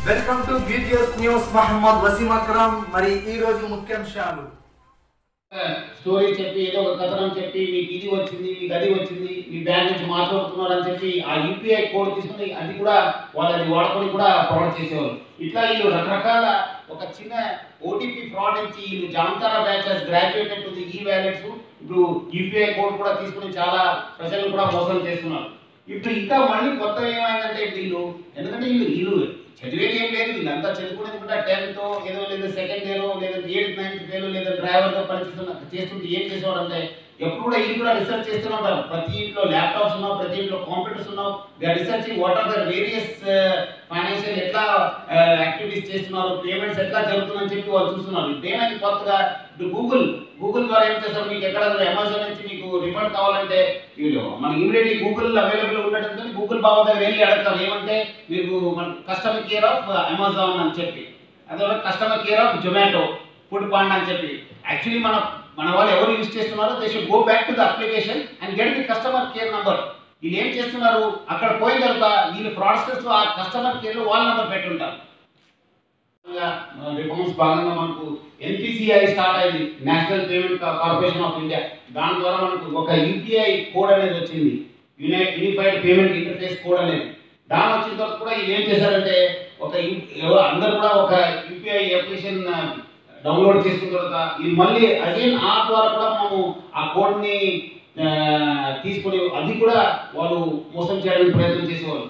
welcome to BTS news Mohammed Wasim Akram మరి ఈ రోజు ముఖ్యాంశాలు స్టోరీ చెప్పి ఏదో ఒక కథనం చెప్పి మీకు ఇది వచ్చింది మీకు అది వచ్చింది మీ బ్యాంక్ నుంచి మాట్లాడుతున్నారు అని చెప్పి ఆ యూపీఐ కోడ్ తీసుకుని అది కూడా వాళ్ళు అది వాడుకొని కూడా ఫ్రాడ్ చేసేవాళ్ళు ఇట్లా వీళ్ళు రకరకాల ఒక చిన్న ఓటీపీ ఫ్రాడ్ నుంచి వీళ్ళు Jamtara batches graduated to the e wallets ఇప్పుడు యూపీఐ కోడ్ కూడా తీసుకుని చాలా ప్రజలను కూడా మోసం చేస్తున్నారు ఇప్పుడు ఇంకా మళ్ళీ కొత్త ఏమైందంటే వీళ్ళు ఎందుకంటే వీళ్ళు వీళ్ళు చదివేది ఏం లేదు వీళ్ళంతా చదువుకునేది కూడా టెన్త్ ఏదో లేదా సెకండ్ ఇయర్ లేదా ఎయిత్ నైన్త్ ఇయర్ లేదా డ్రైవర్గా పనిచేస్తున్న చేస్తుంటే ఏం చేసేవాడు అంటే ఎప్పుడు కూడా వీళ్ళు కూడా రీసెర్చ్ చేస్తూనే ఉంటారు ప్రతి ఇంట్లో ల్యాప్టాప్స్ ఉన్నావు ప్రతి ఇంట్లో కంప్యూటర్స్ ఉన్నావు research what are the various financial ఎట్లా యాక్టివిటీస్ చేస్తున్నారు పేమెంట్స్ ఎట్లా జరుగుతుందని చెప్పి వాళ్ళు చూస్తున్నారు ఇప్పుడు ఏమైంది కొత్తగా ఇప్పుడు గూగుల్ గూగుల్ ద్వారా ఏం చేస్తారు మీకు ఎక్కడ అమెజాన్ నుంచి మీకు రిఫండ్ కావాలంటే వీళ్ళు మన ఇమీడియట్లీ గూగుల్ అవైలబుల్ ఉండటంతో గూగుల్ బాబా దగ్గర వెళ్ళి అడగతారు ఏమంటే మీకు మన కస్టమర్ కేర్ ఆఫ్ అమెజాన్ అని చెప్పి అదే customer care of Zomato Foodpanda అని చెప్పి యాక్చువల్లీ మన మన వాళ్ళు ఎవరు యూజ్ చేస్తున్నారో they should go back to the application and get the customer care number వీళ్ళు ఏం చేస్తున్నారు అక్కడ పోయిన తర్వాత వీళ్ళు ఫ్రాడ్స్టర్స్ ఆ కస్టమర్ కేర్ లో వాళ్ళ నెంబర్ పెట్టుంటారు రిఫార్మ్స్ భాగంగా మనకు ఎన్పిసిఐ స్టార్ట్ అయింది National Payment Corporation of India దాని ద్వారా మనకు ఒక యూపీఐ కోడ్ అనేది వచ్చింది యూనై యూనిఫైడ్ పేమెంట్ ఇంటర్ఫేస్ కోడ్ అనేది దాని వచ్చిన తర్వాత కూడా ఇది ఏం చేశారంటే ఒక యు- ఎవరు అందరూ కూడా ఒక యూపీఐ అప్లికేషన్ డౌన్లోడ్ చేసుకున్న తర్వాత ఇది మళ్ళీ అగైన్ ఆ ద్వారా కూడా మనము ఆ కోడ్ని తీసుకొని అది కూడా వాళ్ళు మోసం చేయడానికి ప్రయత్నం చేసేవాళ్ళు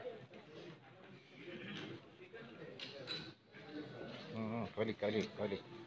కలి కలి కలి